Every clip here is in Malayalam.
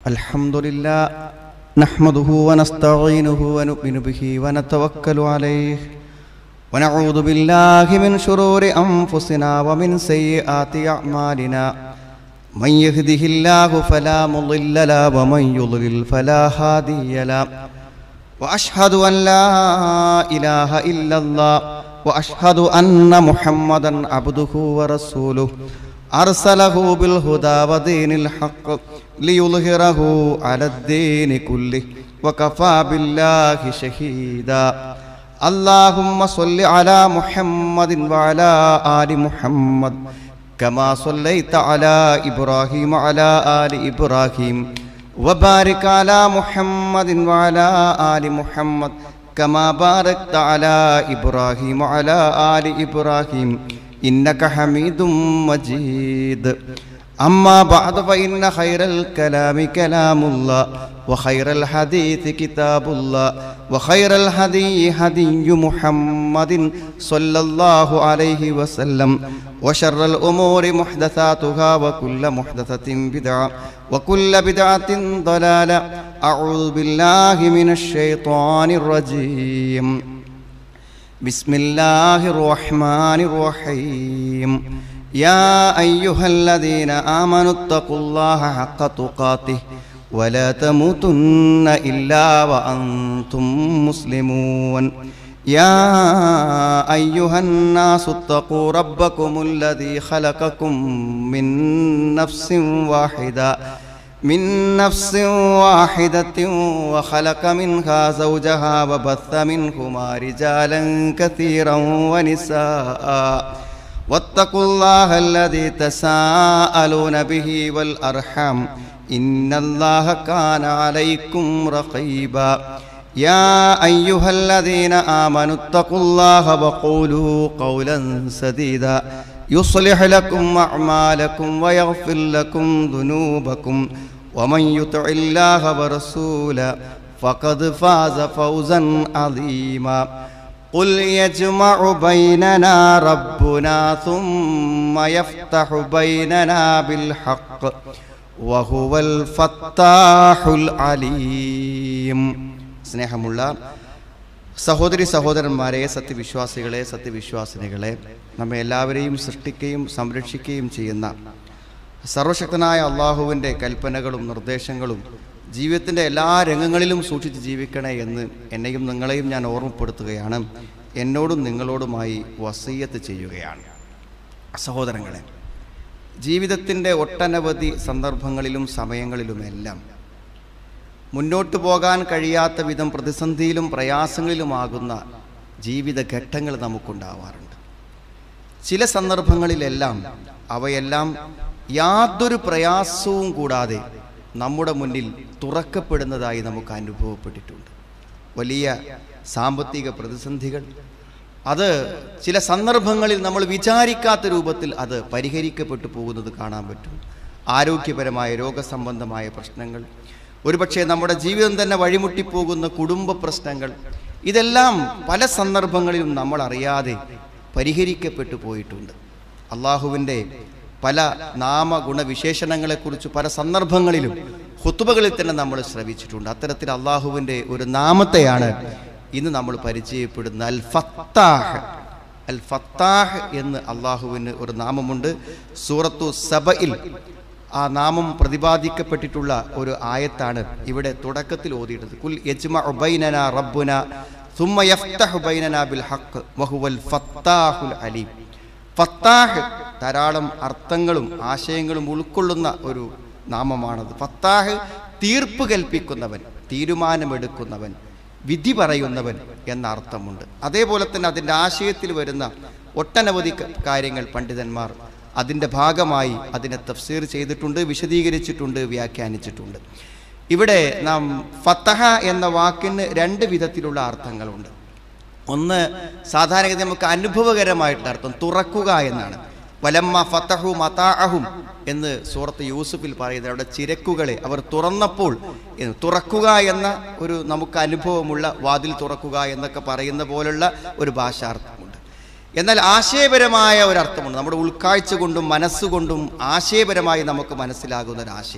الحمد لله نحمده ونستعينه ونؤمن به ونتوكل عليه ونعوذ بالله من شرور أنفسنا ومن سيئات أعمالنا من يهده الله فلا مضل له ومن يضلل فلا هادي له وأشهد أن لا إله إلا الله وأشهد أن محمدا عبده ورسوله أرسله بالهدى ودين الحق ليظهره على الدين كله وكفى بالله شهيدا اللهم صل على محمد وعلى آل محمد كما صليت على إبراهيم وعلى آل إبراهيم وبارك على محمد وعلى آل محمد كما باركت على إبراهيم وعلى آل إبراهيم إنك حميد مجيد أما بعد فإن خير الكلام كلام الله وخير الحديث كتاب الله وخير الهدي هدي محمد صلى الله عليه وسلم وشر الأمور محدثاتها وكل محدثة بدعة وكل بدعة ضلالة أعوذ بالله من الشيطان الرجيم بسم الله الرحمن الرحيم يا أيها الذين آمنوا اتقوا الله حق تقاته ولا تموتن إلا وأنتم مسلمون يا أيها الناس اتقوا ربكم الذي خلقكم من نفس واحدة من نفس واحدة وخلق منها زوجها وبث منهما رجالا كثيرا ونساء واتقوا الله الذي تساءلون به والأرحام إن الله كان عليكم رقيبا يا أيها الذين آمنوا اتقوا الله وقولوا قولا سديدا يصلح لكم أعمالكم ويغفر لكم ذنوبكم ومن يطع الله ورسوله فقد فاز فوزا عظيما قل يجمع بيننا ربنا ثم يفتح بيننا بالحق وهو الفتاح العليم സ്നേഹമുള്ള സഹോദരി സഹോദരന്മാരെ സത്യവിശ്വാസികളെ സത്യവിശ്വാസിനികളെ നമ്മെ എല്ലാവരെയും സൃഷ്ടിക്കുകയും സംരക്ഷിക്കുകയും ചെയ്യുന്ന സർവശക്തനായ അള്ളാഹുവിൻ്റെ കൽപ്പനകളും നിർദ്ദേശങ്ങളും ജീവിതത്തിൻ്റെ എല്ലാ രംഗങ്ങളിലും സൂക്ഷിച്ച് ജീവിക്കണേ എന്ന് എന്നെയും നിങ്ങളെയും ഞാൻ ഓർമ്മപ്പെടുത്തുകയാണ് എന്നോടും നിങ്ങളോടുമായി വസീയത്ത് ചെയ്യുകയാണ് സഹോദരങ്ങളെ ജീവിതത്തിൻ്റെ ഒട്ടനവധി സന്ദർഭങ്ങളിലും സമയങ്ങളിലുമെല്ലാം മുന്നോട്ട് പോകാൻ കഴിയാത്ത വിധം പ്രതിസന്ധിയിലും പ്രയാസങ്ങളിലുമാകുന്ന ജീവിതഘട്ടങ്ങൾ നമുക്കുണ്ടാവാറുണ്ട് ചില സന്ദർഭങ്ങളിലെല്ലാം അവയെല്ലാം യാതൊരു പ്രയാസവും കൂടാതെ നമ്മുടെ മുന്നിൽ തുറക്കപ്പെടുന്നതായി നമുക്ക് അനുഭവപ്പെട്ടിട്ടുണ്ട് വലിയ സാമ്പത്തിക പ്രതിസന്ധികൾ അത് ചില സന്ദർഭങ്ങളിൽ നമ്മൾ വിചാരിക്കാത്ത രൂപത്തിൽ അത് പരിഹരിക്കപ്പെട്ടു പോകുന്നത് കാണാൻ പറ്റും ആരോഗ്യപരമായ രോഗസംബന്ധമായ പ്രശ്നങ്ങൾ ഒരുപക്ഷെ നമ്മുടെ ജീവിതം തന്നെ വഴിമുട്ടിപ്പോകുന്ന കുടുംബ പ്രശ്നങ്ങൾ ഇതെല്ലാം പല സന്ദർഭങ്ങളിലും നമ്മൾ അറിയാതെ പരിഹരിക്കപ്പെട്ടു പോയിട്ടുണ്ട് അള്ളാഹുവിൻ്റെ പല നാമഗുണവിശേഷണങ്ങളെക്കുറിച്ച് പല സന്ദർഭങ്ങളിലും ഹുത്തുബകളിൽ തന്നെ നമ്മൾ ശ്രവിച്ചിട്ടുണ്ട് അത്തരത്തിൽ അള്ളാഹുവിൻ്റെ ഒരു നാമത്തെയാണ് ഇന്ന് നമ്മൾ പരിചയപ്പെടുന്ന അൽ ഫത്താഹ് അൽ ഫത്താഹ് എന്ന് അള്ളാഹുവിന് ഒരു നാമമുണ്ട് സൂറത്തു സബയിൽ ആ നാമം പ്രതിപാദിക്കപ്പെട്ടിട്ടുള്ള ഒരു ആയത്താണ് ഇവിടെ തുടക്കത്തിൽ ഓതിയിട്ടത് കുൽ യജ്മ ബൈനന റബ്ബുന ثم يفتح بيننا بالحق وهو الفتاح العليم ഫത്താഹ് ധാരാളം അർത്ഥങ്ങളും ആശയങ്ങളും ഉൾക്കൊള്ളുന്ന ഒരു നാമമാണത് ഫത്താഹ് തീർപ്പ് കൽപ്പിക്കുന്നവൻ തീരുമാനമെടുക്കുന്നവൻ വിധി പറയുന്നവൻ എന്ന അർത്ഥമുണ്ട് അതേപോലെ തന്നെ അതിൻ്റെ ആശയത്തിൽ വരുന്ന ഒട്ടനവധി കാര്യങ്ങൾ പണ്ഡിതന്മാർ അതിൻ്റെ ഭാഗമായി അതിനെ തഫ്സീർ ചെയ്തിട്ടുണ്ട് വിശദീകരിച്ചിട്ടുണ്ട് വ്യാഖ്യാനിച്ചിട്ടുണ്ട് ഇവിടെ നാം ഫത്തഹ എന്ന വാക്കിന് രണ്ട് വിധത്തിലുള്ള അർത്ഥങ്ങളുണ്ട് ഒന്ന് സാധാരണഗതി നമുക്ക് അനുഭവകരമായിട്ടുള്ള അർത്ഥം തുറക്കുക എന്നാണ് വലമ്മ ഫത്തഹു മതാഅഹും എന്ന് സൂറത്ത് യൂസുഫിൽ പറയുന്നത് അവിടെ ചിരക്കുകളെ അവർ തുറന്നപ്പോൾ എന്ന് തുറക്കുക എന്ന ഒരു നമുക്ക് അനുഭവമുള്ള വാതിൽ തുറക്കുക എന്നൊക്കെ പറയുന്ന പോലുള്ള ഒരു ഭാഷാർത്ഥമുണ്ട് എന്നാൽ ആശയപരമായ ഒരർത്ഥമുണ്ട് നമ്മുടെ ഉൾക്കാഴ്ച കൊണ്ടും മനസ്സുകൊണ്ടും ആശയപരമായി നമുക്ക് മനസ്സിലാകുന്ന ഒരു ആശയം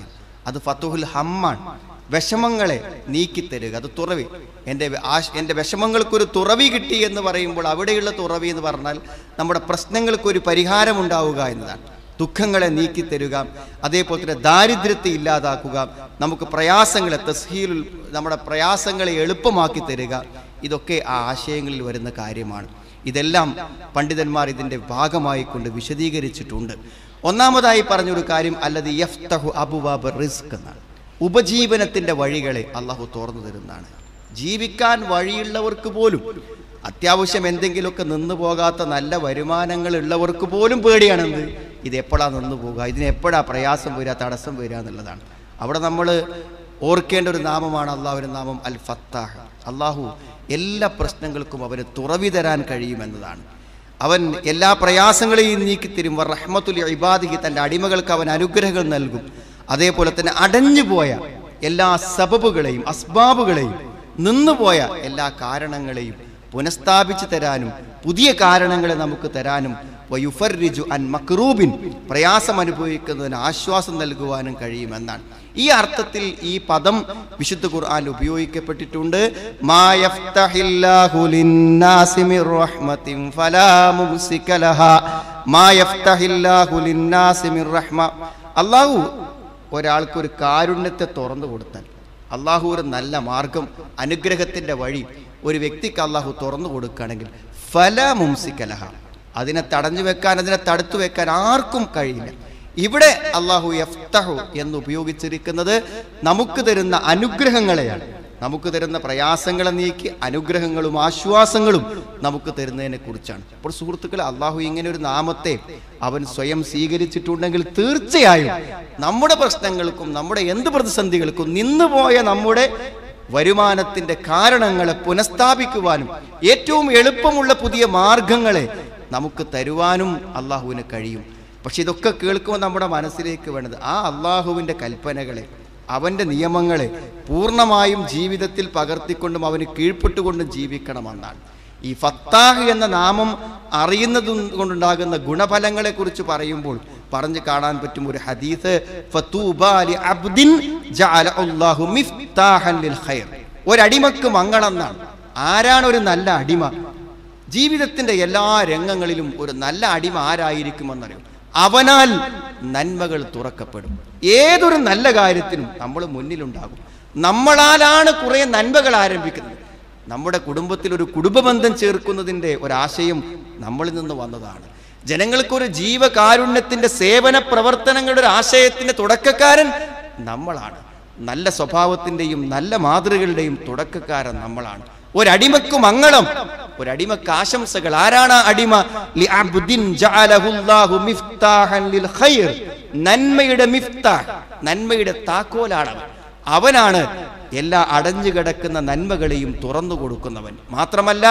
അത് ഫത്തുഹുൽ ഹമ്മാണ് വിഷമങ്ങളെ നീക്കിത്തരുക അത് തുറവി എൻ്റെ ആശ എൻ്റെ വിഷമങ്ങൾക്കൊരു തുറവി കിട്ടി എന്ന് പറയുമ്പോൾ അവിടെയുള്ള തുറവി എന്ന് പറഞ്ഞാൽ നമ്മുടെ പ്രശ്നങ്ങൾക്കൊരു പരിഹാരം ഉണ്ടാവുക എന്നതാണ് ദുഃഖങ്ങളെ നീക്കിത്തരുക അതേപോലെ തന്നെ ദാരിദ്ര്യത്തെ ഇല്ലാതാക്കുക നമുക്ക് പ്രയാസങ്ങളെ തസ്ഹീൽ നമ്മുടെ പ്രയാസങ്ങളെ എളുപ്പമാക്കി തരിക ഇതൊക്കെ ആ ആശയങ്ങളിൽ വരുന്ന കാര്യമാണ് ഇതെല്ലാം പണ്ഡിതന്മാർ ഇതിൻ്റെ ഭാഗമായി കൊണ്ട് വിശദീകരിച്ചിട്ടുണ്ട് ഒന്നാമതായി പറഞ്ഞൊരു കാര്യം അല്ലത് യഫ്തഹു അബുവാബ് റിസ്ക് എന്നാണ് ഉപജീവനത്തിൻ്റെ വഴികളെ അള്ളാഹു തുറന്നു തരുന്നതാണ് ജീവിക്കാൻ വഴിയുള്ളവർക്ക് പോലും അത്യാവശ്യം എന്തെങ്കിലുമൊക്കെ നിന്നു പോകാത്ത നല്ല വരുമാനങ്ങൾ ഉള്ളവർക്ക് പോലും പേടിയാണ് എന്ത് ഇത് എപ്പോഴാ നിന്നു പോകുക ഇതിന് എപ്പോഴാ പ്രയാസം വരിക തടസ്സം വരിക എന്നുള്ളതാണ് അവിടെ നമ്മൾ ഓർക്കേണ്ട ഒരു നാമമാണ് അള്ളാഹുവിൻ്റെ നാമം അൽ ഫത്താഹ് അള്ളാഹു എല്ലാ പ്രശ്നങ്ങൾക്കും അവന് തുറവി തരാൻ കഴിയുമെന്നതാണ് അവൻ എല്ലാ പ്രയാസങ്ങളെയും നീക്കിത്തരും റഹ്മത്തുൽ ഇബാദിക്ക് തൻ്റെ അടിമകൾക്ക് അവൻ അനുഗ്രഹങ്ങൾ നൽകും അതേപോലെ തന്നെ അടഞ്ഞുപോയ എല്ലാ സബബുകളെയും അസ്ബാബുകളെയും നിന്നുപോയ എല്ലാ കാരണങ്ങളെയും പുനഃസ്ഥാപിച്ചു തരാനും പുതിയ കാരണങ്ങളെ നമുക്ക് തരാനും വയുഫർരിജു അൻ മക്രൂബിൻ പ്രയാസം അനുഭവിക്കുന്നതിന് ആശ്വാസം നൽകുവാനും കഴിയുമെന്നാണ് ഈ അർത്ഥത്തിൽ ഈ പദം വിശുദ്ധ ഖുർആൻ ഉപയോഗിക്കപ്പെട്ടിട്ടുണ്ട് മാ യഫ്തഹില്ലാഹു ലിന്നാസി മിർ റഹ്മത്തിൻ ഫലാ മുംസിക ലഹാ മാ യഫ്തഹില്ലാഹു ലിന്നാസി മിർ റഹ്മ അല്ലാഹു ഒരാൾക്ക് ഒരു കാരുണ്യത്തെ തുറന്നു കൊടുത്താൽ അള്ളാഹു ഒരു നല്ല മാർഗം അനുഗ്രഹത്തിന്റെ വഴി ഒരു വ്യക്തിക്ക് അള്ളാഹു തുറന്നു കൊടുക്കുകയാണെങ്കിൽ ഫല മുംസിക്കലഹ അതിനെ തടഞ്ഞു വെക്കാൻ അതിനെ തടുത്തു വെക്കാൻ ആർക്കും കഴിയില്ല ഇവിടെ അള്ളാഹു യഫ്തഹു എന്ന് ഉപയോഗിച്ചിരിക്കുന്നത് നമുക്ക് തരുന്ന അനുഗ്രഹങ്ങളെയാണ് നമുക്ക് തരുന്ന പ്രയാസങ്ങളെ നീക്കി അനുഗ്രഹങ്ങളും ആശ്വാസങ്ങളും നമുക്ക് തരുന്നതിനെ കുറിച്ചാണ് അപ്പോൾ സുഹൃത്തുക്കളെ അള്ളാഹു ഇങ്ങനെ ഒരു നാമത്തെ അവൻ സ്വയം സ്വീകരിച്ചിട്ടുണ്ടെങ്കിൽ തീർച്ചയായും നമ്മുടെ പ്രശ്നങ്ങൾക്കും നമ്മുടെ എന്ത് പ്രതിസന്ധികൾക്കും നിന്നുപോയ നമ്മുടെ വരുമാനത്തിന്റെ കാരണങ്ങളെ പുനഃസ്ഥാപിക്കുവാനും ഏറ്റവും എളുപ്പമുള്ള പുതിയ മാർഗങ്ങളെ നമുക്ക് തരുവാനും അള്ളാഹുവിന് കഴിയും പക്ഷെ ഇതൊക്കെ കേൾക്കുമ്പോൾ നമ്മുടെ മനസ്സിലേക്ക് വേണ്ടത് ആ അള്ളാഹുവിൻ്റെ കൽപ്പനകളെ അവൻ്റെ നിയമങ്ങളെ പൂർണ്ണമായും ജീവിതത്തിൽ പകർത്തിക്കൊണ്ടും അവന് കീഴ്പ്പെട്ടുകൊണ്ടും ജീവിക്കണമെന്നാണ് ഈ ഫത്താഹ് എന്ന നാമം അറിയുന്നത് കൊണ്ടുണ്ടാകുന്ന ഗുണഫലങ്ങളെ കുറിച്ച് പറയുമ്പോൾ പറഞ്ഞു കാണാൻ പറ്റും ഒരു ഹദീസ് ഫതൂബാ ലി അബ്ദിൻ ജഅല അല്ലാഹു മിഫ്താഹൻ ലിൽ ഖൈർ ഒരടിമക്ക് മംഗളെന്നാണ് ആരാണ് ഒരു നല്ല അടിമ ജീവിതത്തിന്റെ എല്ലാ രംഗങ്ങളിലും ഒരു നല്ല അടിമ ആരായിരിക്കുമെന്നറിയും അവനാൽ നന്മകൾ തുറക്കപ്പെടും ഏതൊരു നല്ല കാര്യത്തിനും നമ്മൾ മുന്നിലുണ്ടാകും നമ്മളാലാണ് കുറെ നന്മകൾ ആരംഭിക്കുന്നത് നമ്മുടെ കുടുംബത്തിൽ ഒരു കുടുംബബന്ധം ചേർക്കുന്നതിൻ്റെ ഒരാശയം നമ്മളിൽ നിന്ന് വന്നതാണ് ജനങ്ങൾക്കൊരു ജീവകാരുണ്യത്തിന്റെ സേവന പ്രവർത്തനങ്ങളുടെ ഒരു ആശയത്തിന്റെ തുടക്കക്കാരൻ നമ്മളാണ് നല്ല സ്വഭാവത്തിന്റെയും നല്ല മാതൃകളുടെയും തുടക്കക്കാരൻ നമ്മളാണ് ഒരടിമക്ക് മംഗളം ഒരടിമക്ക് ആശംസകൾ ആരാണ് ആ അടിമ ലി അബ്ദിൻ ജഅലഹുല്ലാഹു മിഫ്താഹൻ ലിൽ ഖൈർ നന്മയുടെ മിഫ്താഹ് നന്മയുടെ താക്കോലാണ് അവൻ അവനാണ് എല്ലാ അടഞ്ഞു കിടക്കുന്ന നന്മകളെയും തുറന്നു കൊടുക്കുന്നവൻ മാത്രമല്ല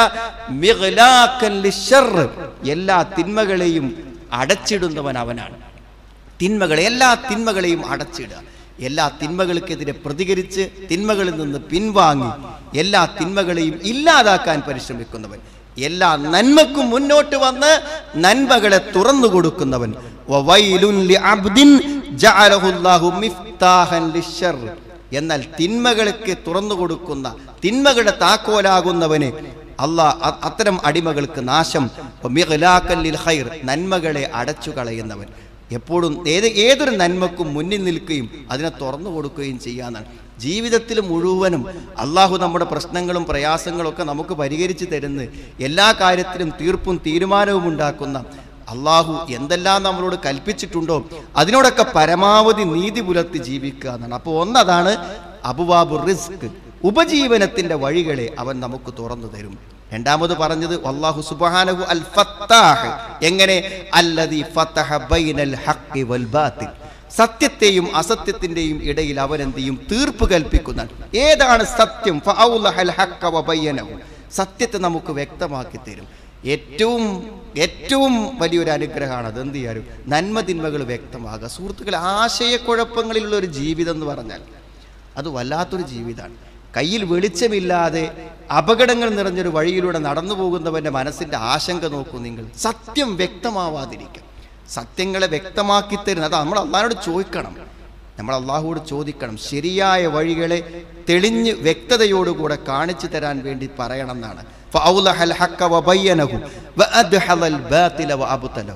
മിഗ്ലാക്കൻ ലിശ്ശർറ് എല്ലാ തിന്മകളെയും അടച്ചിടുന്നവൻ അവനാണ് തിന്മകളെ എല്ലാ തിന്മകളെയും അടച്ചിടുക എല്ലാ തിന്മകൾക്കെതിരെ പ്രതികരിച്ച് തിന്മകളിൽ നിന്ന് പിൻവാങ്ങി എല്ലാ തിന്മകളെയും ഇല്ലാതാക്കാൻ പരിശ്രമിക്കുന്നവൻ എല്ലാ നന്മക്കും മുന്നോട്ട് വന്ന് നന്മകളെ തുറന്നു കൊടുക്കുന്നവൻ വവൈലുൻ ലിഅബ്ദിൻ ജഅലഹുല്ലാഹു മിഫ്താഹൻ ലിശ്ശർറ് എന്നാൽ തിന്മകൾക്ക് തുറന്നു കൊടുക്കുന്ന തിന്മകളുടെ താക്കോലാകുന്നവന് അള്ളാഹ് അ- അത്തരം അടിമകൾക്ക് നാശം മിഗ്ലാക്കൻ ലിൽ ഖൈർ നന്മകളെ അടച്ചു കളയുന്നവൻ എപ്പോഴും ഏത് ഏതൊരു നന്മക്കും മുന്നിൽ നിൽക്കുകയും അതിനെ തുറന്നു കൊടുക്കുകയും ചെയ്യാന്നാണ് ജീവിതത്തിൽ മുഴുവനും അള്ളാഹു നമ്മുടെ പ്രശ്നങ്ങളും പ്രയാസങ്ങളും ഒക്കെ നമുക്ക് പരിഹരിച്ചു തരുന്ന എല്ലാ കാര്യത്തിലും തീർപ്പും തീരുമാനവും ഉണ്ടാക്കുന്ന അള്ളാഹു എന്തെല്ലാം നമ്മളോട് കൽപ്പിച്ചിട്ടുണ്ടോ അതിനോടൊക്കെ പരമാവധി നീതി പുലർത്തി ജീവിക്കുക എന്നാണ് അപ്പോൾ ഒന്നതാണ് അബുവാബു റിസ്ക് ഉപജീവനത്തിന്റെ വഴികളെ അവൻ നമുക്ക് തുറന്നു തരും രണ്ടാമത് പറഞ്ഞത് അള്ളാഹു സുബ്ഹാനഹു അൽ ഫത്താഹ് എങ്ങനെ അല്ലദീ ഫതഹ ബൈനൽ ഹഖ് വൽ ബാത്തിൽ സത്യത്തെയും അസത്യത്തിന്റെയും ഇടയിൽ അവൻ എന്ത് ചെയ്യും തീർപ്പ് കൽപ്പിക്കുന്നതാണ് ഏതാണ് സത്യം ഫഔലഹൽ ഹഖ വബയ്യനഹു സത്യത്തെ നമുക്ക് വ്യക്തമാക്കി തരും ഏറ്റവും ഏറ്റവും വലിയൊരു അനുഗ്രഹമാണ് അത് എന്ത് ചെയ്യാനും നന്മ തിന്മകൾ വ്യക്തമാകുക സുഹൃത്തുക്കളെ ആശയക്കുഴപ്പങ്ങളിലുള്ള ഒരു ജീവിതം എന്ന് പറഞ്ഞാൽ അത് വല്ലാത്തൊരു ജീവിതമാണ് കയ്യിൽ വെളിച്ചമില്ലാതെ അപകടങ്ങൾ നിറഞ്ഞൊരു വഴിയിലൂടെ നടന്നു പോകുന്നവന്റെ മനസ്സിന്റെ ആശങ്ക നോക്കൂ നിങ്ങൾ സത്യം വ്യക്തമാവാതിരിക്കും സത്യങ്ങളെ വ്യക്തമാക്കി തരുന്നത് അത് നമ്മൾ അള്ളഹാനോട് ചോദിക്കണം നമ്മൾ അള്ളാഹുവോട് ചോദിക്കണം ശരിയായ വഴികളെ തെളിഞ്ഞ് വ്യക്തതയോടുകൂടെ കാണിച്ചു തരാൻ വേണ്ടി പറയണം എന്നാണ് فأوضح الحق وبينه وأدحض الباطل وأبطله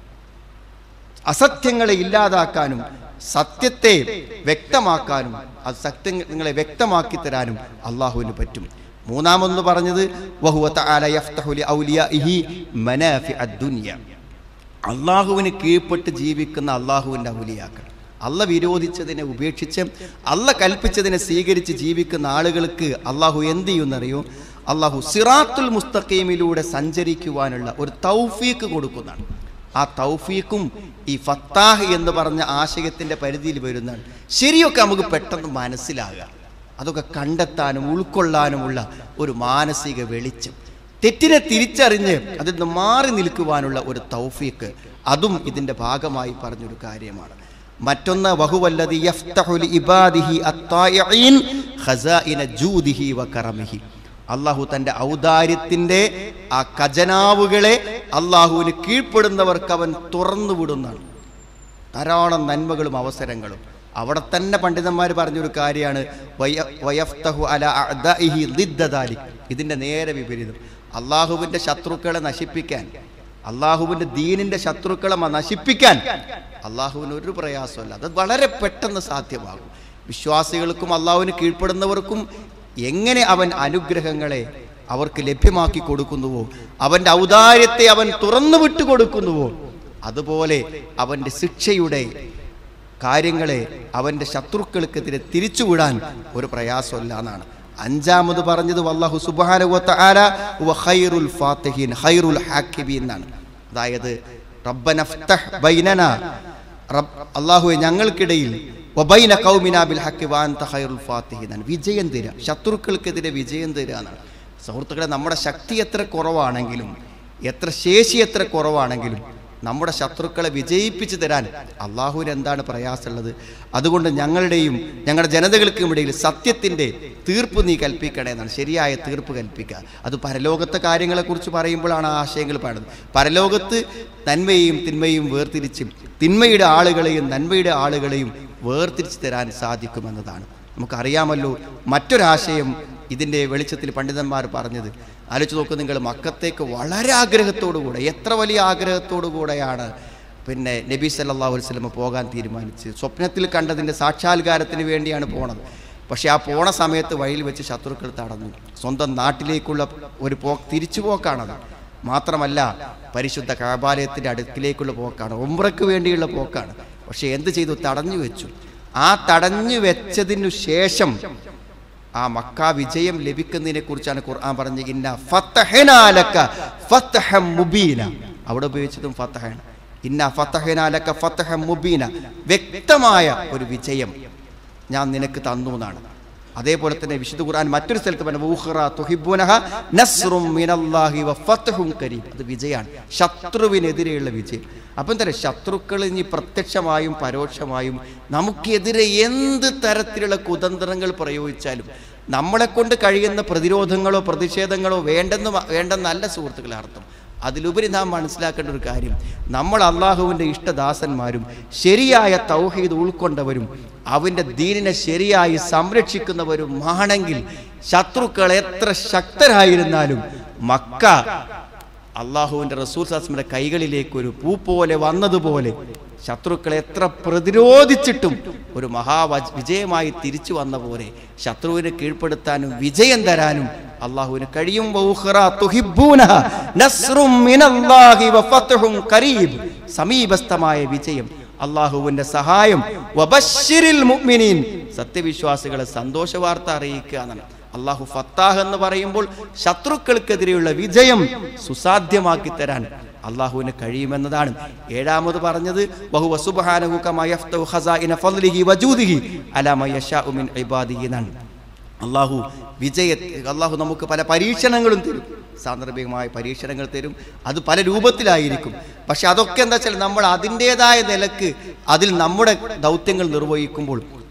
അസത്യങ്ങളെ ഇല്ലാതാക്കാനും സത്യത്തെ വ്യക്തമാക്കാനും അത് സത്യങ്ങളെ വ്യക്തമാക്കി തരാനും അള്ളാഹുവിന് പറ്റും മൂന്നാമൊന്ന് പറഞ്ഞത് വഹുവ തആല യഫ്തഹു ലിഔലിയാഇഹി മനാഫിഅ ദുനിയ അള്ളാഹുവിന് കീഴ്പ്പെട്ട് ജീവിക്കുന്ന അള്ളാഹുവിൻ്റെ ഔലിയാക്കൾ അല്ല വിരോധിച്ചതിനെ ഉപേക്ഷിച്ച് അല്ല കൽപ്പിച്ചതിനെ സ്വീകരിച്ച് ജീവിക്കുന്ന ആളുകൾക്ക് അള്ളാഹു എന്ത് ചെയ്യുന്നറിയോ അള്ളാഹു സിറാത്തുൽ മുസ്തഖീമിലൂടെ സഞ്ചരിക്കുവാനുള്ള ഒരു തൗഫീക്ക് കൊടുക്കുന്നതാണ് ആ തൗഫീക്കും ഈ ഫത്താഹ് എന്ന് പറഞ്ഞ ആശയത്തിൻ്റെ പരിധിയിൽ വരുന്നതാണ് ശരിയൊക്കെ നമുക്ക് പെട്ടെന്ന് മനസ്സിലാകുക അതൊക്കെ കണ്ടെത്താനും ഉൾക്കൊള്ളാനുമുള്ള ഒരു മാനസിക വെളിച്ചം തെറ്റിനെ തിരിച്ചറിഞ്ഞ് അതിൽ നിന്ന് മാറി നിൽക്കുവാനുള്ള ഒരു തൗഫീക്ക് അതും ഇതിൻ്റെ ഭാഗമായി പറഞ്ഞൊരു കാര്യമാണ് മറ്റൊന്ന് വഹുവല്ലതി യഫ്തഹു ലിഇബാദിഹി അത്തായിഈൻ ഖസാഇന ജൂദിഹി വകറമിഹി അള്ളാഹു തൻ്റെ ഔദാര്യത്തിൻ്റെ ആ ഖജനാവുകളെ അള്ളാഹുവിന് കീഴ്പ്പെടുന്നവർക്ക് അവൻ തുറന്നു വിടുന്നതാണ് ധാരാളം നന്മകളും അവസരങ്ങളും അവിടെ തന്നെ പണ്ഡിതന്മാർ പറഞ്ഞൊരു കാര്യമാണ് വയ- വയഫ്തഹു അല അഅദാഇഹി ളിദ്ദ ദാലിക്. ഇതിൻ്റെ നേരെ വിപരീതം അള്ളാഹുവിൻ്റെ ശത്രുക്കളെ നശിപ്പിക്കാൻ അള്ളാഹുവിൻ്റെ ദീനിൻ്റെ ശത്രുക്കളെ മ- നശിപ്പിക്കാൻ അള്ളാഹുവിന് ഒരു പ്രയാസമല്ല അത് വളരെ പെട്ടെന്ന് സാധ്യമാകും വിശ്വാസികൾക്കും അള്ളാഹുവിന് കീഴ്പ്പെടുന്നവർക്കും എങ്ങനെ അവൻ അനുഗ്രഹങ്ങളെ അവർക്ക് ലഭ്യമാക്കി കൊടുക്കുന്നുവോ അവൻ്റെ ഔദാര്യത്തെ അവൻ തുറന്നു വിട്ടു കൊടുക്കുന്നുവോ അതുപോലെ അവൻ്റെ ശിക്ഷയുടെ കാര്യങ്ങളെ അവൻ്റെ ശത്രുക്കൾക്കെതിരെ തിരിച്ചുവിടാൻ ഒരു പ്രയാസമല്ല എന്നാണ് അഞ്ചാമത് പറഞ്ഞത് വല്ലാഹു സുബാനുവല ഖൈറുൽ ഫാത്തിഹീൻ ഖൈറുൽ ഹാക്കിബീൻ എന്നാണ് അതായത് റബ്ബനഫ്തഹ് ബൈനന റബ്ബ് അള്ളാഹുവെ ഞങ്ങൾക്കിടയിൽ വബൈന കൗമിന ബിൽ ഹക്കി വാൻത ഖൈറുൽ ഫാത്തിഹീൻ എന്നാണ് വിജയം തരിക ശത്രുക്കൾക്കെതിരെ വിജയം തരിക എന്നാണ് സുഹൃത്തുക്കളെ നമ്മുടെ ശക്തി എത്ര കുറവാണെങ്കിലും എത്ര ശേഷി എത്ര കുറവാണെങ്കിലും നമ്മുടെ ശത്രുക്കളെ വിജയിപ്പിച്ചു തരാൻ അള്ളാഹുവിന് എന്താണ് പ്രയാസമുള്ളത് അതുകൊണ്ട് ഞങ്ങളുടെയും ഞങ്ങളുടെ ജനതകൾക്കും ഇടയിൽ സത്യത്തിൻ്റെ തീർപ്പ് നീ കൽപ്പിക്കണേ എന്നാണ് ശരിയായ തീർപ്പ് കൽപ്പിക്കുക അത് പരലോകത്തെ കാര്യങ്ങളെക്കുറിച്ച് പറയുമ്പോഴാണ് ആ ആശയങ്ങൾ പാടുന്നത് പരലോകത്ത് നന്മയും തിന്മയും വേർതിരിച്ചും തിന്മയുടെ ആളുകളെയും നന്മയുടെ ആളുകളെയും വേർതിരിച്ച് തരാൻ സാധിക്കുമെന്നതാണ് നമുക്കറിയാമല്ലോ മറ്റൊരാശയം ഇതിൻ്റെ വെളിച്ചത്തിൽ പണ്ഡിതന്മാർ പറഞ്ഞത് ആലോചിച്ച് നോക്ക് നിങ്ങൾ മക്കത്തേക്ക് വളരെ ആഗ്രഹത്തോടു കൂടെ എത്ര വലിയ ആഗ്രഹത്തോടു കൂടെയാണ് പിന്നെ നബി സല്ലല്ലാഹു അലൈഹി വസല്ലം പോകാൻ തീരുമാനിച്ച് സ്വപ്നത്തിൽ കണ്ടതിൻ്റെ സാക്ഷാത്കാരത്തിന് വേണ്ടിയാണ് പോണത് പക്ഷേ ആ പോണ സമയത്ത് വഴിയിൽ വെച്ച് ശത്രുക്കൾ തടഞ്ഞു സ്വന്തം നാട്ടിലേക്കുള്ള ഒരു പോ തിരിച്ചു പോക്കാണത് മാത്രമല്ല പരിശുദ്ധ കാബാലയത്തിൻ്റെ അടുക്കിലേക്കുള്ള പോക്കാണ് ഉംറയ്ക്ക് വേണ്ടിയുള്ള പോക്കാണ് പക്ഷേ എന്ത് ചെയ്തു തടഞ്ഞു വെച്ചു ആ തടഞ്ഞു വെച്ചതിനു ശേഷം ആ മക്ക വിജയം ലഭിക്കുന്നതിനെ കുറിച്ചാണ് ഖുർആൻ പറഞ്ഞത് ഇന്ന ഫത്തഹനാലക ഫത്തഹം മുബീന അവിടെ ഉപയോഗിച്ചതും ഫത്തഹാണ് ഇന്ന ഫത്തഹനാലക ഫത്തഹം മുബീന വ്യക്തമായ ഒരു വിജയം ഞാൻ നിനക്ക് തന്നു എന്നാണ് അതേപോലെ തന്നെ വിശുദ്ധ ഖുർആൻ മറ്റൊരു സ്ഥലത്ത് പറഞ്ഞു "ഊഖറ തുഹിബ്ബൂനഹ നസ്റും മിനല്ലാഹി വ ഫത്ഹും കരീം അത് വിജയമാണ് ശത്രുവിനെതിരെയുള്ള വിജയം അപ്പം എന്താ പറയുക ശത്രുക്കൾ ഇനി പ്രത്യക്ഷമായും പരോക്ഷമായും നമുക്കെതിരെ എന്ത് തരത്തിലുള്ള കുതന്ത്രങ്ങൾ പ്രയോഗിച്ചാലും നമ്മളെ കൊണ്ട് കഴിയുന്ന പ്രതിരോധങ്ങളോ പ്രതിഷേധങ്ങളോ വേണ്ടെന്ന് മ- വേണ്ടെന്നല്ല സുഹൃത്തുക്കളെ അർത്ഥം അതിലുപരി നാം മനസ്സിലാക്കേണ്ട ഒരു കാര്യം നമ്മൾ അള്ളാഹുവിൻ്റെ ഇഷ്ടദാസന്മാരും ശരിയായ തൗഹീദ് ഉൾക്കൊണ്ടവരും അവൻ്റെ ദീനിനെ ശരിയായി സംരക്ഷിക്കുന്നവരുമാണെങ്കിൽ ശത്രുക്കൾ എത്ര ശക്തരായിരുന്നാലും മക്ക അള്ളാഹുവിൻ്റെ റസൂൽ സാസ്മിൻ്റെ കൈകളിലേക്ക് ഒരു പൂ പോലെ വന്നതുപോലെ ശത്രുക്കളെ എത്ര പ്രതിരോധിച്ചിട്ടും ഒരു മഹാ വജ- വിജയമായി തിരിച്ചു വന്ന പോലെ ശത്രുവിനെ കീഴ്പ്പെടുത്താനും വിജയം തരാനും അള്ളാഹുവിന് കഴിയും വൗഖറ തുഹിബ്ബൂനഹ നസ്റും മിനല്ലാഹി വഫത്ഹും ഖരീബ് സമീപസ്ഥമായ വിജയം അള്ളാഹുവിൻ്റെ സഹായം വബശ്ശിരിൽ മുഅ്മിനീൻ സത്യവിശ്വാസികളെ സന്തോഷ വാർത്ത അറിയിക്കുക എന്നാണ് അള്ളാഹു ഫത്താഹ് എന്ന് പറയുമ്പോൾ ശത്രുക്കൾക്കെതിരെയുള്ള വിജയം സുസാധ്യമാക്കി തരാൻ അള്ളാഹുവിന് കഴിയുമെന്നതാണ് ഏഴാമത് പറഞ്ഞത് ബഹുവ സുബ്ഹാനഹു കമാ യഫ്തഹു ഖസാഇന ഫദ്ലിഹി വജൂദിഹി അലാ മൻ യശാഉ മിൻ ഇബാദിഹി എന്നാണ് അള്ളാഹു വിജയ അള്ളാഹു നമുക്ക് പല പരീക്ഷണങ്ങളും തരും സാന്ദർഭികമായ പരീക്ഷണങ്ങൾ തരും അത് പല രൂപത്തിലായിരിക്കും പക്ഷെ അതൊക്കെ എന്താ വെച്ചാൽ നമ്മൾ അതിൻ്റെതായ നിലക്ക് അതിൽ നമ്മുടെ ദൗത്യങ്ങൾ നിർവഹിക്കുമ്പോൾ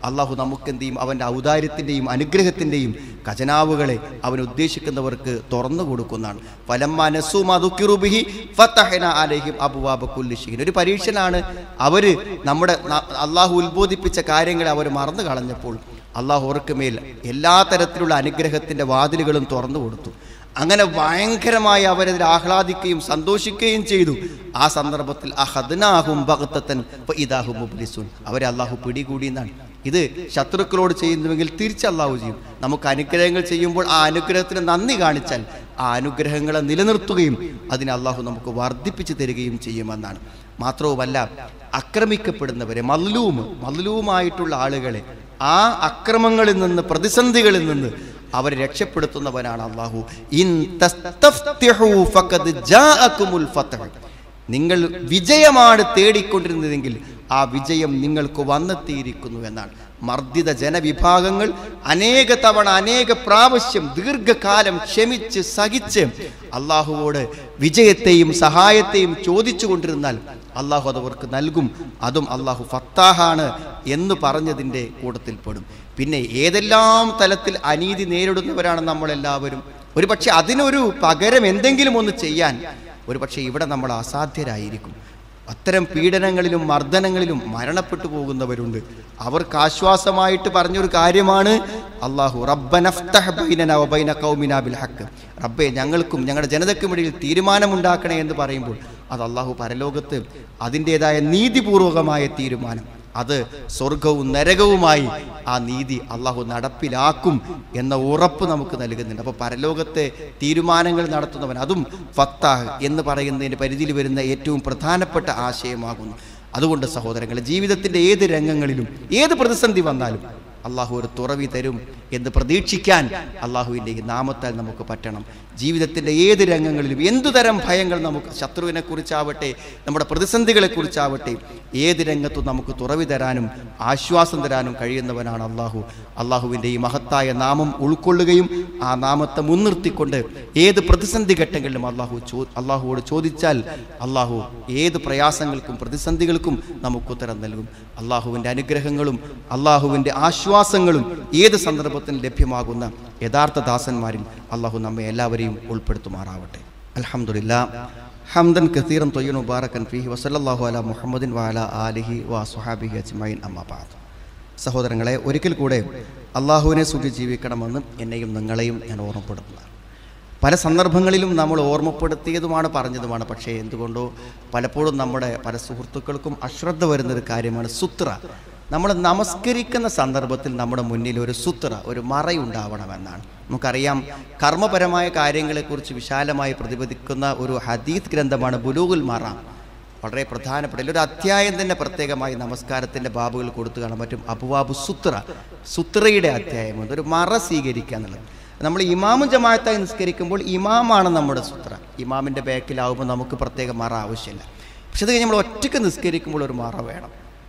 അള്ളാഹു നമുക്കെന്ത് ചെയ്യും അവൻ്റെ ഔദാര്യത്തിൻ്റെയും അനുഗ്രഹത്തിൻ്റെയും ഖജനാവുകളെ അവൻ ഉദ്ദേശിക്കുന്നവർക്ക് തുറന്നു കൊടുക്കുന്നതാണ് ഫലം മനസ്സുമതുക്കിറുബിഹി ഫത്തഹന അലഹിം അബുവാബ കുല്ലിഷീൻ ഒരു പരീക്ഷനാണ് അവർ നമ്മുടെ ന- അള്ളാഹു ഉത്ബോധിപ്പിച്ച കാര്യങ്ങൾ അവർ മറന്നു കളഞ്ഞപ്പോൾ അള്ളാഹു അവർക്ക് മേൽ എല്ലാ തരത്തിലുള്ള അനുഗ്രഹത്തിൻ്റെ വാതിലുകളും തുറന്നു കൊടുത്തു അങ്ങനെ ഭയങ്കരമായി അവരതിൽ ആഹ്ലാദിക്കുകയും സന്തോഷിക്കുകയും ചെയ്തു ആ സന്ദർഭത്തിൽ അഹദ്നാഹും ഭഗത്തൻ ഇതാഹും മുബ്ലിസുൻ അവരെ അള്ളാഹു പിടികൂടി എന്നാണ് ഇത് ശത്രുക്കളോട് ചെയ്യുന്നുവെങ്കിൽ തിരിച്ച് അള്ളാഹു ചെയ്യും നമുക്ക് അനുഗ്രഹങ്ങൾ ചെയ്യുമ്പോൾ ആ അനുഗ്രഹത്തിന് നന്ദി കാണിച്ചാൽ ആ അനുഗ്രഹങ്ങളെ നിലനിർത്തുകയും അതിനെ അള്ളാഹു നമുക്ക് വർദ്ധിപ്പിച്ചു തരികയും ചെയ്യുമെന്നാണ് മാത്രവുമല്ല ആക്രമിക്കപ്പെടുന്നവരെ മല്ലൂം മല്ലൂമായിട്ടുള്ള ആളുകളെ ആ അക്രമങ്ങളിൽ നിന്ന് പ്രതിസന്ധികളിൽ നിന്ന് അവരെ രക്ഷപ്പെടുത്തുന്നവനാണ് അള്ളാഹു ഇൻ തസ്തഫ്തിഹു ഫഖദ് ജാഅകുമുൽ ഫത്ഹ് നിങ്ങൾ വിജയമാണ് തേടിക്കൊണ്ടിരുന്നതെങ്കിൽ ആ വിജയം നിങ്ങൾക്ക് വന്നെത്തിയിരിക്കുന്നു എന്നാണ് മർദ്ദിത ജനവിഭാഗങ്ങൾ അനേക തവണ അനേക പ്രാവശ്യം ദീർഘകാലം ക്ഷമിച്ച് സഹിച്ച് അള്ളാഹുവോട് വിജയത്തെയും സഹായത്തെയും ചോദിച്ചു കൊണ്ടിരുന്നാൽ അള്ളാഹു അത് അവർക്ക് നൽകും അതും അള്ളാഹു ഫത്താഹാണ് എന്ന് പറഞ്ഞതിൻ്റെ കൂട്ടത്തിൽപ്പെടും പിന്നെ ഏതെല്ലാം തലത്തിൽ അനീതി നേരിടുന്നവരാണ് നമ്മളെല്ലാവരും ഒരു പക്ഷെ അതിനൊരു പകരം എന്തെങ്കിലും ഒന്ന് ചെയ്യാൻ ഒരു പക്ഷേ ഇവിടെ നമ്മൾ അസാധ്യരായിരിക്കും അത്തരം പീഡനങ്ങളിലും മർദ്ദനങ്ങളിലും മരണപ്പെട്ടു പോകുന്നവരുണ്ട് അവർക്ക് ആശ്വാസമായിട്ട് പറഞ്ഞൊരു കാര്യമാണ് അള്ളാഹു റബ്ബനഫ്തഹ് ബൈനന വബൈന ഖൗമിന ബിൽ ഹക്ക് റബ്ബെ ഞങ്ങൾക്കും ഞങ്ങളുടെ ജനതയ്ക്കും ഇടയിൽ തീരുമാനമുണ്ടാക്കണേ എന്ന് പറയുമ്പോൾ അത് അള്ളാഹു പരലോകത്ത് അതിൻ്റെതായ നീതിപൂർവകമായ തീരുമാനം അത് സ്വർഗവും നരകവുമായി ആ നീതി അള്ളാഹു നടപ്പിലാക്കും എന്ന ഉറപ്പ് നമുക്ക് നൽകുന്നുണ്ട് അപ്പോൾ പരലോകത്തെ തീരുമാനങ്ങൾ നടത്തുന്നവൻ അതും ഫത്താഹ് എന്ന് പറയുന്നതിൻ്റെ പരിധിയിൽ വരുന്ന ഏറ്റവും പ്രധാനപ്പെട്ട ആശയമാകുന്നു അതുകൊണ്ട് സഹോദരങ്ങളെ ജീവിതത്തിൻ്റെ ഏത് രംഗങ്ങളിലും ഏത് പ്രതിസന്ധി വന്നാലും അള്ളാഹു ഒരു തുറവി തരും എന്ന് പ്രതീക്ഷിക്കാൻ അള്ളാഹുവിൻ്റെ ഈ നാമത്താൽ നമുക്ക് പറ്റണം ജീവിതത്തിൻ്റെ ഏത് രംഗങ്ങളിലും എന്തു തരം ഭയങ്ങൾ നമുക്ക് ശത്രുവിനെ കുറിച്ചാവട്ടെ നമ്മുടെ പ്രതിസന്ധികളെ കുറിച്ചാവട്ടെ ഏത് രംഗത്തും നമുക്ക് തുറവി തരാനും ആശ്വാസം തരാനും കഴിയുന്നവനാണ് അള്ളാഹു അള്ളാഹുവിൻ്റെ ഈ മഹത്തായ നാമം ഉൾക്കൊള്ളുകയും ആ നാമത്തെ മുൻനിർത്തിക്കൊണ്ട് ഏത് പ്രതിസന്ധി ഘട്ടങ്ങളിലും അള്ളാഹു ചോ അള്ളാഹുവോട് ചോദിച്ചാൽ അള്ളാഹു ഏത് പ്രയാസങ്ങൾക്കും പ്രതിസന്ധികൾക്കും നമുക്ക് ഉത്തരം നൽകും അള്ളാഹുവിൻ്റെ അനുഗ്രഹങ്ങളും അള്ളാഹുവിൻ്റെ ആശ്വാസങ്ങളും ഏത് സന്ദർഭത്തിലും ലഭ്യമാകുന്ന യഥാർത്ഥ ദാസന്മാരിൽ അള്ളാഹു നമ്മെ എല്ലാവരെയും ഉൾപ്പെടുത്തുമാറാവട്ടെ അൽഹംദുലില്ലാ ഹംദൻ കസീറൻ തൊയ്യൻ മുബാറക്കൻ ഫീഹി വസല്ലല്ലാഹു അല മുഹമ്മദിൻ വാല ആലിഹി വാ സുഹാബിഹി അജ്മൈൻ അമ്മാബാദ് സഹോദരങ്ങളെ ഒരിക്കൽ കൂടെ അള്ളാഹുവിനെ സൂക്ഷിച്ച് ജീവിക്കണമെന്ന് എന്നെയും നിങ്ങളെയും ഞാൻ ഓർമ്മപ്പെടുത്തുന്നതാണ് പല സന്ദർഭങ്ങളിലും നമ്മൾ ഓർമ്മപ്പെടുത്തിയതുമാണ് പറഞ്ഞതുമാണ് പക്ഷേ എന്തുകൊണ്ടോ പലപ്പോഴും നമ്മുടെ പല സുഹൃത്തുക്കൾക്കും അശ്രദ്ധ വരുന്നൊരു കാര്യമാണ് സുത്ര നമ്മൾ നമസ്കരിക്കുന്ന സന്ദർഭത്തിൽ നമ്മുടെ മുന്നിൽ ഒരു സുത്ര ഒരു മറയുണ്ടാവണമെന്നാണ് നമുക്കറിയാം കർമ്മപരമായ കാര്യങ്ങളെക്കുറിച്ച് വിശാലമായി പ്രതിപാദിക്കുന്ന ഒരു ഹദീസ് ഗ്രന്ഥമാണ് ബുലൂഗുൽ മറാം വളരെ പ്രധാനപ്പെട്ട ഒരു അധ്യായം തന്നെ പ്രത്യേകമായി നമസ്കാരത്തിൻ്റെ ബാബുകൾ കൊടുത്തു കാണാൻ പറ്റും അബുവാബു സുത്ര സുത്രയുടെ അധ്യായമുണ്ട് ഒരു മറ സ്വീകരിക്കുക എന്നുള്ളത് നമ്മൾ ഇമാമും ജമാഅത്തായി നിസ്കരിക്കുമ്പോൾ ഇമാമാണ് നമ്മുടെ സുത്ര ഇമാമിൻ്റെ ബാക്കിലാവുമ്പോൾ നമുക്ക് പ്രത്യേക മറ ആവശ്യമില്ല പക്ഷെ അത് കഴിഞ്ഞ് നമ്മൾ ഒറ്റയ്ക്ക് നിസ്കരിക്കുമ്പോൾ ഒരു മറ വേണം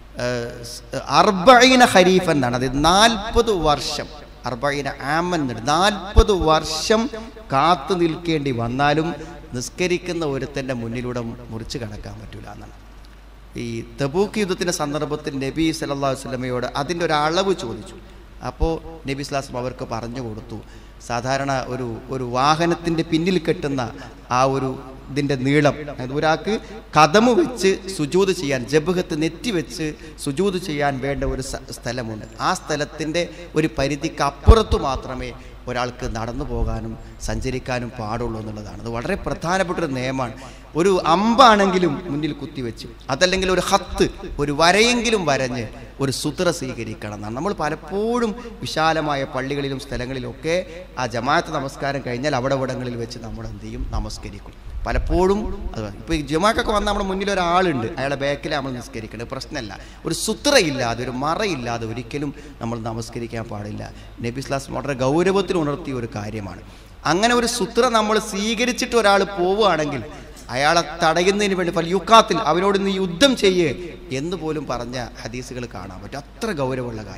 അർബൈന ഹരീഫ് എന്നാണ് അത് നാൽപ്പത് വർഷം അർബൈന ആമൻ നാൽപ്പത് വർഷം കാത്തു നിൽക്കേണ്ടി വന്നാലും നിസ്കരിക്കുന്ന ഒരുത്തൻ്റെ മുന്നിലൂടെ മുറിച്ച് കടക്കാൻ പറ്റൂല എന്നാണ് ഈ തബൂക്ക് യുദ്ധത്തിൻ്റെ സന്ദർഭത്തിൽ നബി സല്ലല്ലാഹു അലൈഹി വസല്ലമയോട് അതിൻ്റെ ഒരു അളവ് ചോദിച്ചു അപ്പോൾ നബി സ്ലാസ്ലം അവർക്ക് പറഞ്ഞു കൊടുത്തു സാധാരണ ഒരു ഒരു വാഹനത്തിൻ്റെ പിന്നിൽ കെട്ടുന്ന ആ ഒരു ഇതിൻ്റെ നീളം അതായത് ഒരാൾക്ക് കഥമു വെച്ച് സുജൂത് ചെയ്യാൻ ജബഹത്ത് നെറ്റി വെച്ച് സുജൂത് ചെയ്യാൻ വേണ്ട ഒരു സ- സ്ഥലമുണ്ട് ആ സ്ഥലത്തിൻ്റെ ഒരു പരിധിക്ക് അപ്പുറത്തു മാത്രമേ ഒരാൾക്ക് നടന്നു പോകാനും സഞ്ചരിക്കാനും പാടുള്ളൂ എന്നുള്ളതാണ് അത് വളരെ പ്രധാനപ്പെട്ട ഒരു നിയമമാണ് ഒരു അമ്പാണെങ്കിലും മുന്നിൽ കുത്തിവെച്ചു അതല്ലെങ്കിൽ ഒരു ഹത്ത് ഒരു വരയെങ്കിലും വരഞ്ഞ് ഒരു സുത്ര സ്വീകരിക്കണം എന്നാണ് നമ്മൾ പലപ്പോഴും വിശാലമായ പള്ളികളിലും സ്ഥലങ്ങളിലൊക്കെ ആ ജമാഅത്ത് നമസ്കാരം കഴിഞ്ഞാൽ അവിടെ ഇവിടങ്ങളിൽ വെച്ച് നമ്മൾ എന്ത് ചെയ്യും നമസ്കരിക്കും പലപ്പോഴും അത് ഇപ്പോൾ ഈ ജമാക്കൊക്കെ വന്ന നമ്മുടെ മുന്നിൽ ഒരാളുണ്ട് അയാളെ ബാക്കിൽ നമ്മൾ നിസ്കരിക്കേണ്ടത് പ്രശ്നമല്ല ഒരു സുത്രയില്ലാതെ ഒരു മറയില്ലാതെ ഒരിക്കലും നമ്മൾ നമസ്കരിക്കാൻ പാടില്ല നബി സ്ലാസ് വളരെ ഗൗരവത്തിൽ ഉണർത്തിയ ഒരു കാര്യമാണ് അങ്ങനെ ഒരു സുത്ര നമ്മൾ സ്വീകരിച്ചിട്ട് ഒരാൾ പോവുകയാണെങ്കിൽ അയാളെ തടയുന്നതിന് വേണ്ടി പല യുക്കാത്തിൽ അവനോട് നീ യുദ്ധം ചെയ്യേ എന്ന് പോലും പറഞ്ഞ ഹദീസുകൾ കാണാൻ പറ്റും അത്ര ഗൗരവമുള്ള കാര്യമാണ്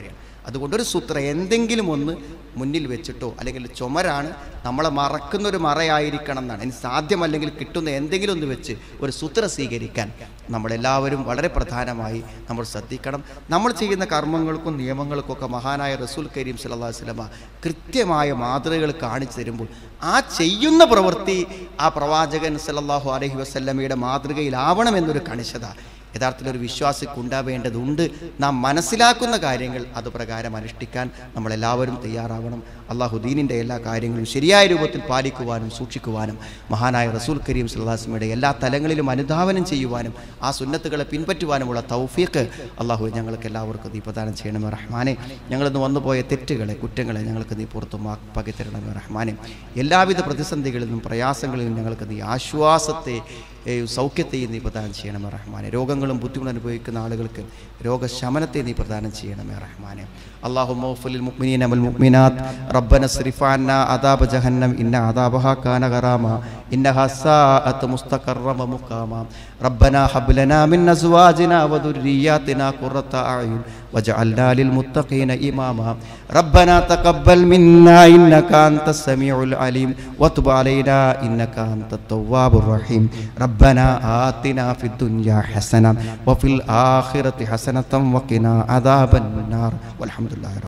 അതുകൊണ്ട് ഒരു സൂത്ര എന്തെങ്കിലും ഒന്ന് മുന്നിൽ വെച്ചിട്ടോ അല്ലെങ്കിൽ ചുമരാണ് നമ്മളെ മറക്കുന്ന ഒരു മറയായിരിക്കണം എന്നാണ് ഇനി സാധ്യമല്ലെങ്കിൽ കിട്ടുന്ന എന്തെങ്കിലും ഒന്ന് വെച്ച് ഒരു സൂത്ര സ്വീകരിക്കാൻ നമ്മളെല്ലാവരും വളരെ പ്രധാനമായി നമ്മൾ ശ്രദ്ധിക്കണം നമ്മൾ ചെയ്യുന്ന കർമ്മങ്ങൾക്കും നിയമങ്ങൾക്കൊക്കെ മഹാനായ റസൂൽ കരീം സല്ലല്ലാഹു അലൈഹി വസല്ലമ കൃത്യമായ മാതൃകകൾ കാണിച്ചു തരുമ്പോൾ ആ ചെയ്യുന്ന പ്രവൃത്തി ആ പ്രവാചകൻ സല്ലല്ലാഹു അലൈഹി വസല്ലമയുടെ മാതൃകയിലാവണമെന്നൊരു കണിശത യഥാർത്ഥത്തിൽ ഒരു വിശ്വാസിക്ക് ഉണ്ടാവേണ്ടതുണ്ട് നാം മനസ്സിലാക്കുന്ന കാര്യങ്ങൾ അത് പ്രകാരം അനുഷ്ഠിക്കാൻ നമ്മളെല്ലാവരും തയ്യാറാവണം അള്ളാഹു ദീനിൻ്റെ എല്ലാ കാര്യങ്ങളും ശരിയായ രൂപത്തിൽ പാലിക്കുവാനും സൂക്ഷിക്കുവാനും മഹാനായ റസൂൽ കരീം സല്ലാസ്മയുടെ എല്ലാ തലങ്ങളിലും അനുധാവനം ചെയ്യുവാനും ആ സുന്നത്തുകളെ പിൻപറ്റുവാനുമുള്ള തൗഫീഖ് അള്ളാഹു ഞങ്ങൾക്ക് എല്ലാവർക്കും നീ പ്രദാനം ചെയ്യണമേ റഹ്മാനെ ഞങ്ങളിന്ന് വന്നുപോയ തെറ്റുകളെ കുറ്റങ്ങളെ ഞങ്ങൾക്ക് നീ പുറത്തു മാപ്പാക്കി തരണമേ റഹ്മാനെ എല്ലാവിധ പ്രതിസന്ധികളിൽ നിന്നും പ്രയാസങ്ങളിൽ നിന്നും ഞങ്ങൾക്ക് നീ ആശ്വാസത്തെ ഏഹ് സൗഖ്യത്തെയും നീ പ്രദാനം ചെയ്യണമേ റഹ്മാനെ രോഗങ്ങളും ബുദ്ധിമുട്ടും അനുഭവിക്കുന്ന ആളുകൾക്ക് രോഗശമനത്തെ നീ പ്രദാനം ചെയ്യണമേ റഹ്മാനെ അള്ളാഹു മൗഫുലിൽ മുഅ്മിനീന വൽ മുഅ്മിനാത്ത് റബ്ബന സ്രിഫ് അന്നാ അദാബ ജഹന്നം ഇന്ന അദാബഹ കാന ഗറാമ ഇന്നഹ സാഅത്ത് മുസ്തഖറ വമുഖാമ റബ്ബന ഹബ് ലനാ മിൻ അസ്വാജിനാ വദുർരിയാതിനാ ഖുറത അയുൻ وجعلنا للمتقين إماما ربنا تقبل منا إنك أنت السميع العليم وتب علينا إنك أنت التواب الرحيم ربنا آتنا في الدنيا حسنة وفي الآخرة حسنة وقنا عذاب النار والحمد لله رب